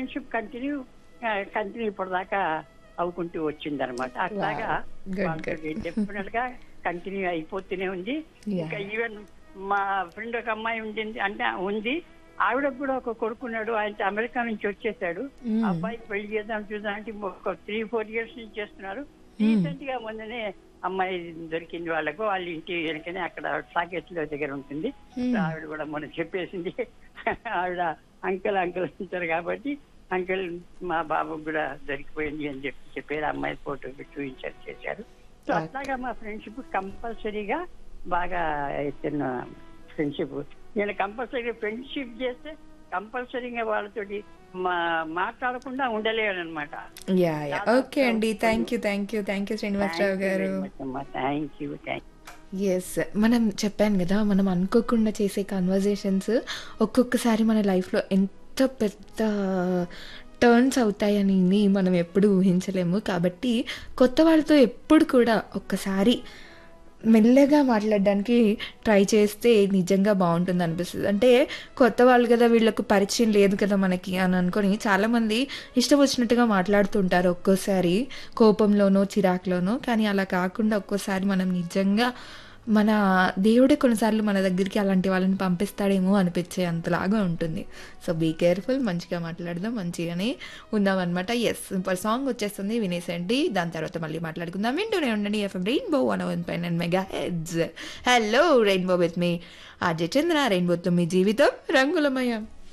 Friendship continue continue ఇప్పటిదాకా అవుకుంటూ వచ్చింది అనమాట అట్లాగా Good, good. డెఫినెట్ గా కంటిన్యూ అయిపోతూనే ఉంది Yeah. ఇంకా ఈవెన్ మా ఫ్రెండ్ ఒక అమ్మాయి ఉండింది అంటే ఉంది ఆవిడకు కూడా ఒక కొడుకున్నాడు ఆయన అమెరికా నుంచి వచ్చేసాడు Mm. అబ్బాయికి పెళ్లి చేద్దాం చూద్దాం అంటే ఒక త్రీ ఫోర్ ఇయర్స్ నుంచి చేస్తున్నారు రీసెంట్ గా మొన్ననే అమ్మాయి దొరికింది వాళ్ళకు వాళ్ళ ఇంటి వెనకనే అక్కడ సాకేట్లో దగ్గర ఉంటుంది Hmm. ఆవిడ కూడా మొన్న చెప్పేసింది ఆవిడ అంకుల్ అంకుల్ ఉంటారు కాబట్టి అంకుల్ మా బాబుకు కూడా దొరికిపోయింది అని చెప్పి చెప్పారు అమ్మాయి ఫోటో చూపించారు చేశారు సో Okay. అట్లాగా మా ఫ్రెండ్షిప్ కంపల్సరీగా బాగా ఎత్తున్న ఫ్రెండ్షిప్ నేను కంపల్సరీగా ఫ్రెండ్షిప్ చేస్తే కంపల్సరీగా వాళ్ళతోటి మా మాట్లాడకుండా ఉండలేను అనమాట యా యా ఓకే అండి thank you thank you thank you Srinivasarao గారు థ్యాంక్ యూ థ్యాంక్ ఎస్ మనం చెప్పాను కదా మనం అనుకోకుండా చేసే కన్వర్జేషన్స్ ఒక్కొక్కసారి మన లైఫ్లో ఎంత పెద్ద టర్న్స్ అవుతాయని మనం ఎప్పుడు ఊహించలేము కాబట్టి కొత్త వాళ్ళతో ఎప్పుడు కూడా ఒక్కసారి మెల్లగా మాట్లాడడానికి ట్రై చేస్తే నిజంగా బాగుంటుంది అనిపిస్తుంది అంటే కొత్త వాళ్ళు కదా వీళ్ళకు పరిచయం లేదు కదా మనకి అని అనుకొని చాలామంది ఇష్టం వచ్చినట్టుగా మాట్లాడుతుంటారు ఒక్కోసారి కోపంలోనో చిరాకులోనో కానీ అలా కాకుండా ఒక్కోసారి మనం నిజంగా మన దేవుడే కొన్నిసార్లు మన దగ్గరికి అలాంటి వాళ్ళని పంపిస్తాడేమో అనిపించే అంతలాగా ఉంటుంది సో బీ కేర్ఫుల్ మంచిగా మాట్లాడదాం మంచిగానే ఉందాం అనమాట ఎస్ ఇప్పుడు సాంగ్ వచ్చేస్తుంది వినేసండి దాని తర్వాత మళ్ళీ మాట్లాడుకుందాం వింటూనే ఉండండి ఎఫ్ఎం రెయిన్బో వన్ వన్ పైన megahertz hello rainbow with మీ అజయ్ చంద్ర రెయిన్బోతో మీ జీవితం రంగులమయం